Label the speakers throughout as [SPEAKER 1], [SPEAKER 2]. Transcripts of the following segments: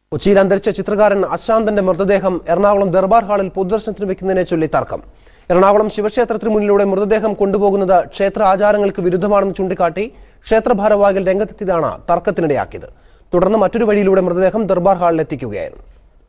[SPEAKER 1] കൊച്ചിയിൽ അന്തരിച്ച ചിത്രകാരൻ അശാന്തന്റെ മൃതദേഹം എറണാകുളം ദർബാർ ഹാളിൽ പൊതുദർശനത്തിന് വെക്കുന്നതിനെ ചൊല്ലി തർക്കം എറണാകുളം ശിവക്ഷേത്രത്തിന് മുന്നിലൂടെ മൃതദേഹം കൊണ്ടുപോകുന്നത് ക്ഷേത്ര ആചാരങ്ങൾക്ക് വിരുദ്ധമാണെന്ന് ചൂണ്ടിക്കാട്ടി ക്ഷേത്ര ഭാരവാഹികൾ രംഗത്തെത്തിയതാണ് തർക്കത്തിനിടയാക്കിയത് തുടർന്ന് മറ്റൊരു വഴിയിലൂടെ മൃതദേഹം ദർബാർ ഹാളിൽ എത്തിക്കുകയായിരുന്നു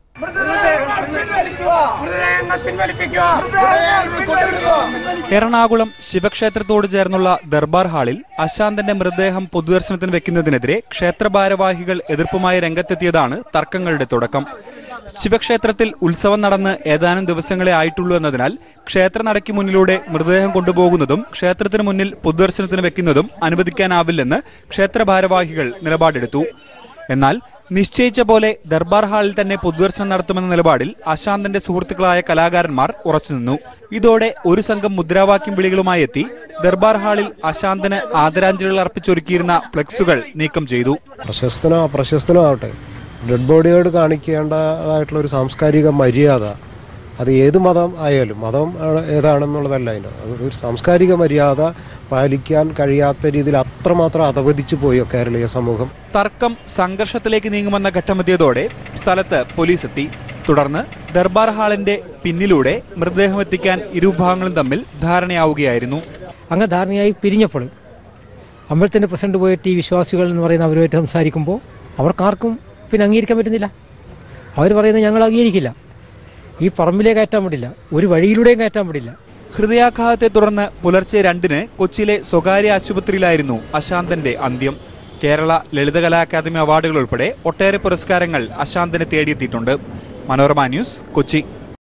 [SPEAKER 2] എറണാകുളം ശിവക്ഷേത്രത്തോട് ചേർന്നുള്ള ദർബാർ ഹാളിൽ അശാന്തന്റെ മൃതദേഹം പൊതുദർശനത്തിന് വെക്കുന്നതിനെതിരെ ക്ഷേത്ര ഭാരവാഹികൾ എതിർപ്പുമായി രംഗത്തെത്തിയതാണ് തർക്കങ്ങളുടെ തുടക്കം ശിവക്ഷേത്രത്തിൽ ഉത്സവം നടന്ന് ഏതാനും ദിവസങ്ങളെ ആയിട്ടുള്ളൂ എന്നതിനാൽ ക്ഷേത്ര നടയ്ക്ക് മുന്നിലൂടെ മൃതദേഹം കൊണ്ടുപോകുന്നതും ക്ഷേത്രത്തിന് മുന്നിൽ പൊതുദർശനത്തിന് വെക്കുന്നതും അനുവദിക്കാനാവില്ലെന്ന് ക്ഷേത്ര ഭാരവാഹികൾ നിലപാടെടുത്തു എന്നാൽ നിശ്ചയിച്ച പോലെ ദർബാർ ഹാളിൽ തന്നെ പൊതുദർശനം നടത്തുമെന്ന നിലപാടിൽ അശാന്തന്റെ സുഹൃത്തുക്കളായ കലാകാരന്മാർ ഉറച്ചുനിന്നു ഇതോടെ ഒരു സംഘം മുദ്രാവാക്യം വിളികളുമായി എത്തി ദർബാർ ഹാളിൽ അശാന്തന് ആദരാഞ്ജലികൾ അർപ്പിച്ചൊരുക്കിയിരുന്ന ഫ്ലെക്സുകൾ നീക്കം ചെയ്തു
[SPEAKER 3] പ്രശസ്തനോ അപ്രശസ്തനോ ആവട്ടെ ഡെഡ് ബോഡിയോട് കാണിക്കേണ്ടതായിട്ടുള്ള ഒരു സാംസ്കാരിക മര്യാദ അത് ഏത് മതം ആയാലും മതം ആണ് ഏതാണെന്നുള്ളതല്ല അതിൻ്റെ അത് ഒരു സാംസ്കാരിക മര്യാദ പാലിക്കാൻ കഴിയാത്ത രീതിയിൽ അത്രമാത്രം അധപതിച്ചു പോയോ കേരളീയ സമൂഹം
[SPEAKER 2] തർക്കം സംഘർഷത്തിലേക്ക് നീങ്ങുമെന്ന ഘട്ടമെത്തിയതോടെ സ്ഥലത്ത് പോലീസ് എത്തി തുടർന്ന് ദർബാർ ഹാളിന്റെ പിന്നിലൂടെ മൃതദേഹം എത്തിക്കാൻ ഇരുവിഭാഗങ്ങളും തമ്മിൽ ധാരണയാവുകയായിരുന്നു
[SPEAKER 4] അങ്ങ് ധാരണയായി പിരിഞ്ഞപ്പോൾ അമ്പലത്തിൻ്റെ പ്രസിഡന്റ് പോയിട്ട് ഈ വിശ്വാസികൾ എന്ന് പറയുന്ന അവരുമായിട്ട് സംസാരിക്കുമ്പോൾ അവർക്കാർക്കും പിന്നെ അംഗീകരിക്കാൻ പറ്റുന്നില്ല അവർ പറയുന്നത് ഞങ്ങൾ അംഗീകരിക്കില്ല ഈ പറമ്പിലേ കയറ്റാൻ പറ്റില്ല ഒരു വഴിയിലൂടെയും കയറ്റാൻ പറ്റില്ല
[SPEAKER 2] ഹൃദയാഘാതത്തെ തുടർന്ന് പുലർച്ചെ രണ്ടിന് കൊച്ചിയിലെ സ്വകാര്യ ആശുപത്രിയിലായിരുന്നു അശാന്തന്റെ അന്ത്യം കേരള ലളിതകലാ അക്കാദമി അവാർഡുകൾ ഉൾപ്പെടെ ഒട്ടേറെ പുരസ്കാരങ്ങൾ അശാന്തനെ തേടിയെത്തിയിട്ടുണ്ട് മനോരമ ന്യൂസ് കൊച്ചി